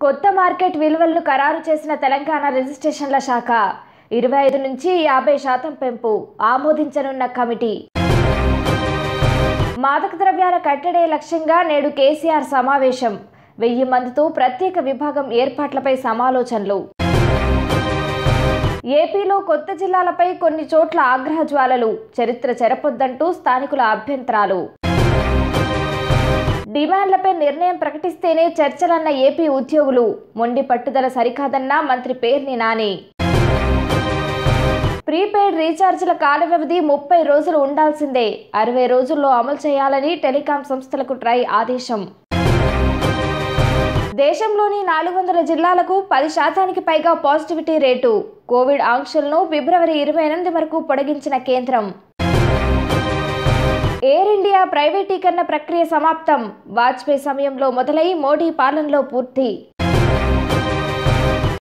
కొత్త మార్కెట్ విలువలను ఖరారు చేసిన తెలంగాణ రిజిస్ట్రేషన్ల శాఖ ఇరవై ఐదు నుంచి యాభై శాతం పెంపు ఆమోదించనున్న కమిటీ మాదక ద్రవ్యాల కట్టడే లక్ష్యంగా నేడు కేసీఆర్ సమావేశం వెయ్యి మందితో ప్రత్యేక విభాగం ఏర్పాట్లపై సమాలోచనలు ఏపీలో కొత్త జిల్లాలపై కొన్ని చోట్ల ఆగ్రహ జ్వాలలు చరిత్ర చెరపొద్దంటూ స్థానికుల అభ్యంతరాలు డిమాండ్లపై నిర్ణయం ప్రకటిస్తేనే చర్చలన్న ఏపీ ఉద్యోగులు మొండి పట్టుదల సరికాదన్న మంత్రి పేర్ని నాని ప్రీపెయిడ్ రీఛార్జీల కాల వ్యవధి ముప్పై రోజులు ఉండాల్సిందే అరవై రోజుల్లో అమలు చేయాలని టెలికాం సంస్థలకు ట్రై ఆదేశం దేశంలోని నాలుగు వందల జిల్లాలకు పది శాతానికి పైగా పాజిటివిటీ రేటు కోవిడ్ ఆంక్షలను ఫిబ్రవరి ఇరవై ఎనిమిది వరకు పొడిగించిన కేంద్రం ఎయిర్ ఇండియా ప్రైవేటీకరణ ప్రక్రియ సమాప్తం వాజ్పేయి సమయంలో మొదలై మోడీ పాలనలో పూర్తి